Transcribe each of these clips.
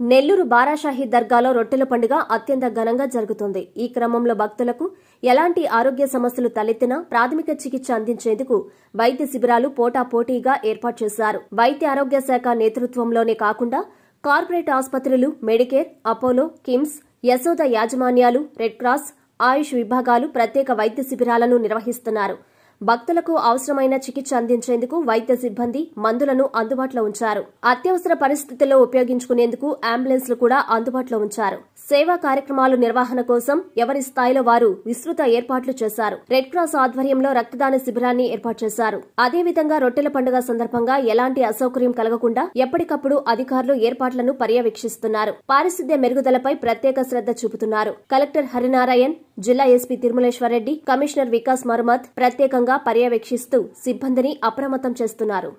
నెల్లూరు బారాషాహి దర్గాలో రొట్టెల పండుగ అత్యంత ఘనంగా జరుగుతుంది ఈ క్రమంలో భక్తులకు ఎలాంటి ఆరోగ్య సమస్యలు తలెత్తినా ప్రాథమిక చికిత్స అందించేందుకు వైద్య శిబిరాలు పోటాపోటీగా ఏర్పాటు చేశారు వైద్య ఆరోగ్య శాఖ నేతృత్వంలోనే కాకుండా కార్పొరేట్ ఆసుపత్రులు మెడికేర్ అపోలో కిమ్స్ యశోద యాజమాన్యాలు రెడ్ క్రాస్ ఆయుష్ విభాగాలు ప్రత్యేక వైద్య శిబిరాలను నిర్వహిస్తున్నారు భక్తులకు అవసరమైన చికిత్స అందించేందుకు వైద్య సిబ్బంది మందులను అందుబాటులో ఉంచారు అత్యవసర పరిస్థితుల్లో ఉపయోగించుకునేందుకు అంబులెన్స్లు కూడా అందుబాటులో ఉంచారు సేవా కార్యక్రమాలు నిర్వహణ కోసం ఎవరి స్థాయిలో వారు విస్తృత ఏర్పాట్లు చేశారు రెడ్ క్రాస్ ఆధ్వర్యంలో రక్తదాన శిబిరాన్ని ఏర్పాటు చేశారు అదేవిధంగా రొట్టెల పండుగ సందర్భంగా ఎలాంటి అసౌకర్యం కలగకుండా ఎప్పటికప్పుడు అధికారులు ఏర్పాట్లను పర్యవేక్షిస్తున్నారు పారిశుద్ధ్య మెరుగుదలపై ప్రత్యేక శ్రద్ధ చూపుతున్నారు కలెక్టర్ హరినారాయణ్ జిల్లా ఎస్పీ తిరుమలేశ్వరరెడ్డి కమిషనర్ వికాస్ మర్మత్ ప్రత్యేకంగా పర్యవేక్షిస్తూ సిబ్బందిని అప్రమత్తం చేస్తున్నారు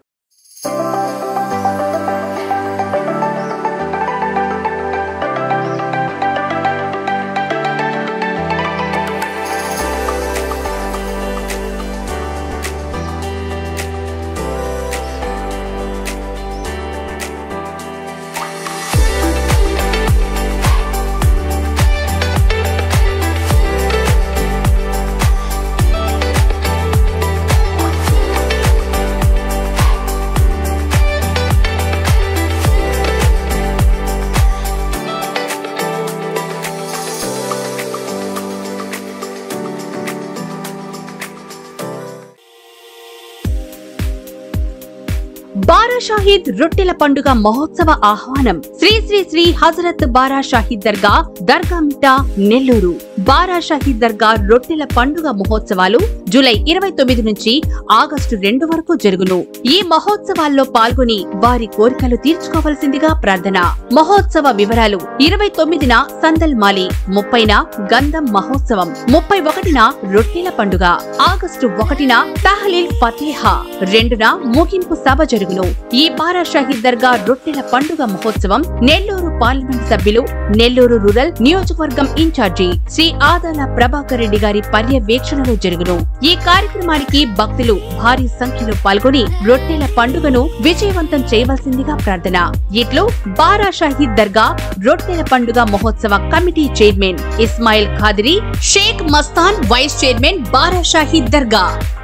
బారా షాహీద్ రొట్టెల పండుగ మహోత్సవ ఆహ్వానం శ్రీ శ్రీ శ్రీ హజరత్ బారా షాహీద్ దర్గా దర్గా మిట్టా నెల్లూరు బారా షాహీద్ దర్గా రొట్టెల పండుగ మహోత్సవాలు జూలై ఇరవై తొమ్మిది నుంచి ఆగస్టు రెండు వరకు జరుగును ఈ మహోత్సవాల్లో పాల్గొని వారి కోరికలు తీర్చుకోవలసిందిగా ప్రార్థన మహోత్సవ వివరాలు ఇరవై తొమ్మిదిన సందల్ మాలి ముప్పైన గంధం మహోత్సవం ముప్పై ఒకటిన రొట్టెల పండుగ ఆగస్టు ఒకటిన తహలీల్ ఫతేహా రెండున ముగింపు సభ జరుగును ఈ బారా షాహీద్ దర్గా రొట్టెల పండుగ మహోత్సవం నెల్లూరు పార్లమెంట్ సభ్యులు నెల్లూరు రూరల్ నియోజకవర్గం ఇన్ఛార్జి శ్రీ ఆదాల ప్రభాకర్ రెడ్డి గారి పర్యవేక్షణలో జరుగును ఈ కార్యక్రమానికి భక్తులు భారీ సంఖ్యలో పాల్గొని రొట్టెల పండుగను విజయవంతం చేయవలసిందిగా ప్రార్థన ఇట్లు బారా షాహీద్ దర్గా రొట్టెల పండుగ మహోత్సవ committee chairman Ismail Khadiri Sheikh Mastan vice chairman Bara Shaheed దర్గా